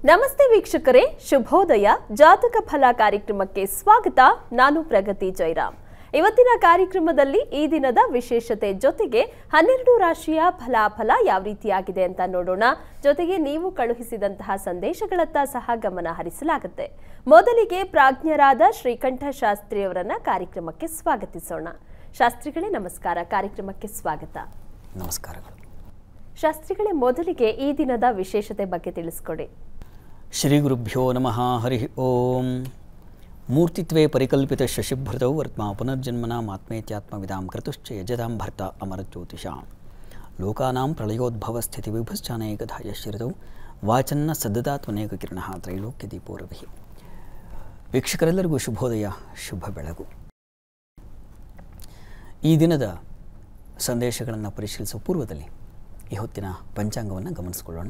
ನಮಸ್ತೆ ವೀಕ್ಷಕರೇ ಶುಭೋದಯ ಜಾತಕ ಫಲ ಕಾರ್ಯಕ್ರಮಕ್ಕೆ ಸ್ವಾಗತ ನಾನು ಪ್ರಗತಿ ಜೈರಾಮ್ ಇವತ್ತಿನ ಕಾರ್ಯಕ್ರಮದಲ್ಲಿ ಈ ದಿನದ ವಿಶೇಷತೆ ಜೊತೆಗೆ ಹನ್ನೆರಡು ರಾಶಿಯ ಫಲಾಫಲ ಯಾವ ರೀತಿಯಾಗಿದೆ ಅಂತ ನೋಡೋಣ ಜೊತೆಗೆ ನೀವು ಕಳುಹಿಸಿದಂತಹ ಸಂದೇಶಗಳತ್ತ ಸಹ ಗಮನ ಹರಿಸಲಾಗುತ್ತೆ ಮೊದಲಿಗೆ ಪ್ರಾಜ್ಞರಾದ ಶ್ರೀಕಂಠ ಶಾಸ್ತ್ರಿಯವರನ್ನ ಕಾರ್ಯಕ್ರಮಕ್ಕೆ ಸ್ವಾಗತಿಸೋಣ ಶಾಸ್ತ್ರಿಗಳೇ ನಮಸ್ಕಾರ ಕಾರ್ಯಕ್ರಮಕ್ಕೆ ಸ್ವಾಗತ ನಮಸ್ಕಾರಗಳು ಶಾಸ್ತ್ರಿಗಳೇ ಮೊದಲಿಗೆ ಈ ದಿನದ ವಿಶೇಷತೆ ಬಗ್ಗೆ ತಿಳಿಸ್ಕೊಡಿ ಶ್ರೀ ಗುರುಭ್ಯೋ ನಮಃ ಹರಿ ಓಂ ಮೂರ್ತಿತ್ವೇ ಪರಿಕಲ್ಪಿತ ಶಶಿಭೃತೌ ವರ್ತ್ಮಾ ಪುನರ್ಜನ್ಮನ ಮಾತ್ಮೇತ್ಯಾತ್ಮವಿದಾಂ ಕೃತುಶ್ಚ ಯಜದಾಂ ಭರ್ತ ಅಮರಜ್ಯೋತಿಷಾಂ ಲೋಕಾನಾಂ ಪ್ರಳಯೋದ್ಭವ ಸ್ಥಿತಿ ವಿಭಶ್ಚಾನೇಕಧಾ ಯಶ್ರಿತೌ ವಾಚನ್ನ ಸದ್ದದಾತ್ಮನೇಕ ಕಿರಣ ತ್ರೈಲೋಕ್ಯ ದೀಪೋರವಿ ವೀಕ್ಷಕರೆಲ್ಲರಿಗೂ ಶುಭೋದಯ ಶುಭ ಬೆಳಗು ಈ ದಿನದ ಸಂದೇಶಗಳನ್ನು ಪರಿಶೀಲಿಸುವ ಪೂರ್ವದಲ್ಲಿ ಈ ಹೊತ್ತಿನ ಪಂಚಾಂಗವನ್ನು ಗಮನಿಸಿಕೊಳ್ಳೋಣ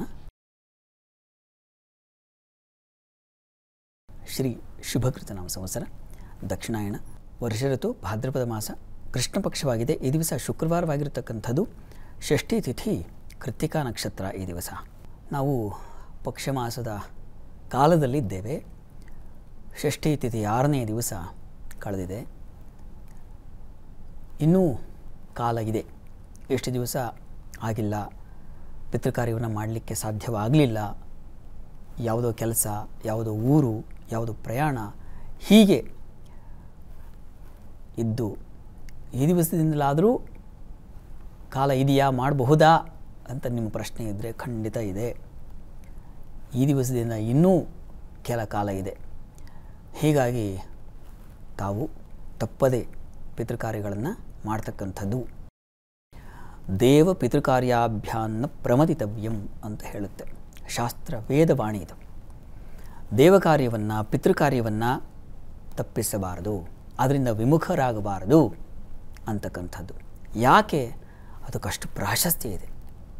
ಶ್ರೀ ಶುಭಕೃತ ನಾಮ ಸಂವತ್ಸರ ದಕ್ಷಿಣಾಯಣ ವರ್ಷ ಋತು ಭಾದ್ರಪದ ಮಾಸ ಕೃಷ್ಣ ಪಕ್ಷವಾಗಿದೆ ಈ ದಿವಸ ಶುಕ್ರವಾರವಾಗಿರತಕ್ಕಂಥದ್ದು ಷಷ್ಠಿ ತಿಥಿ ಕೃತ್ತಿಕಾ ನಕ್ಷತ್ರ ಈ ದಿವಸ ನಾವು ಪಕ್ಷ ಮಾಸದ ಕಾಲದಲ್ಲಿದ್ದೇವೆ ಷಷ್ಠಿ ತಿಥಿ ಆರನೇ ದಿವಸ ಕಳೆದಿದೆ ಇನ್ನೂ ಕಾಲ ಇದೆ ಎಷ್ಟು ದಿವಸ ಆಗಿಲ್ಲ ಪಿತೃಕಾರ್ಯವನ್ನು ಮಾಡಲಿಕ್ಕೆ ಸಾಧ್ಯವಾಗಲಿಲ್ಲ ಯಾವುದೋ ಕೆಲಸ ಯಾವುದೋ ಊರು ಯಾವುದೋ ಪ್ರಯಾಣ ಹೀಗೆ ಇದ್ದು ಈ ದಿವಸದಿಂದಲಾದರೂ ಕಾಲ ಇದೆಯಾ ಮಾಡಬಹುದಾ ಅಂತ ನಿಮ್ಮ ಪ್ರಶ್ನೆ ಇದ್ದರೆ ಖಂಡಿತ ಇದೆ ಈ ದಿವಸದಿಂದ ಇನ್ನೂ ಕೆಲ ಕಾಲ ಇದೆ ಹೀಗಾಗಿ ತಾವು ತಪ್ಪದೆ ಪಿತೃಕಾರ್ಯಗಳನ್ನು ಮಾಡ್ತಕ್ಕಂಥದ್ದು ದೇವ ಪಿತೃಕಾರ್ಯಾಭ್ಯಾನ್ನ ಪ್ರಮದಿತವ್ಯಂ ಅಂತ ಹೇಳುತ್ತೆ ಶಾಸ್ತ್ರ ವೇದವಾಣಿ ಇದು ದೇವಕಾರ್ಯವನ್ನು ಪಿತೃಕಾರ್ಯವನ್ನು ತಪ್ಪಿಸಬಾರದು ಅದರಿಂದ ವಿಮುಖರಾಗಬಾರದು ಅಂತಕ್ಕಂಥದ್ದು ಯಾಕೆ ಅದಕ್ಕಷ್ಟು ಪ್ರಾಶಸ್ತ್ಯ ಇದೆ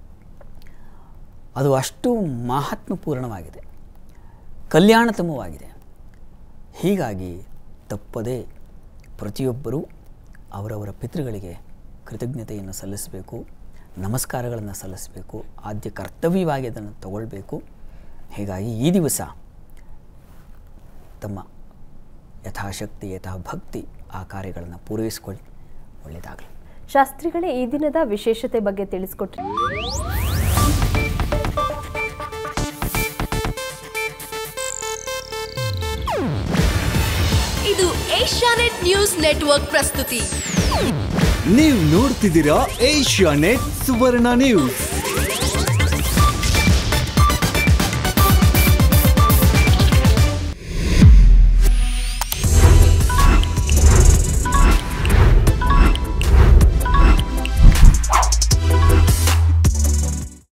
ಅದು ಅಷ್ಟು ಮಹಾತ್ಮಪೂರ್ಣವಾಗಿದೆ ಕಲ್ಯಾಣತಮವಾಗಿದೆ ಹೀಗಾಗಿ ತಪ್ಪದೇ ಪ್ರತಿಯೊಬ್ಬರೂ ಅವರವರ ಪಿತೃಗಳಿಗೆ ಕೃತಜ್ಞತೆಯನ್ನು ಸಲ್ಲಿಸಬೇಕು ನಮಸ್ಕಾರಗಳನ್ನು ಸಲ್ಲಿಸಬೇಕು ಆದ್ಯ ಕರ್ತವ್ಯವಾಗಿ ಅದನ್ನು ತಗೊಳ್ಬೇಕು ಹೀಗಾಗಿ ಈ ದಿವಸ ತಮ್ಮ ಯಥಾಶಕ್ತಿ ಯಥಾ ಭಕ್ತಿ ಆ ಕಾರ್ಯಗಳನ್ನು ಪೂರೈಸಿಕೊಳ್ಳಿ ಒಳ್ಳೆಯದಾಗಲಿ ಶಾಸ್ತ್ರಿಗಳೇ ಈ ದಿನದ ವಿಶೇಷತೆ ಬಗ್ಗೆ ತಿಳಿಸ್ಕೊಟ್ರಿ ಇದು ಏಷ್ಯಾನೆಟ್ ನ್ಯೂಸ್ ನೆಟ್ವರ್ಕ್ ಪ್ರಸ್ತುತಿ ನೀವು ನೋಡ್ತಿದ್ದೀರಾ ಏಷ್ಯಾ ನೆಟ್ ಸುವರ್ಣ ನ್ಯೂಸ್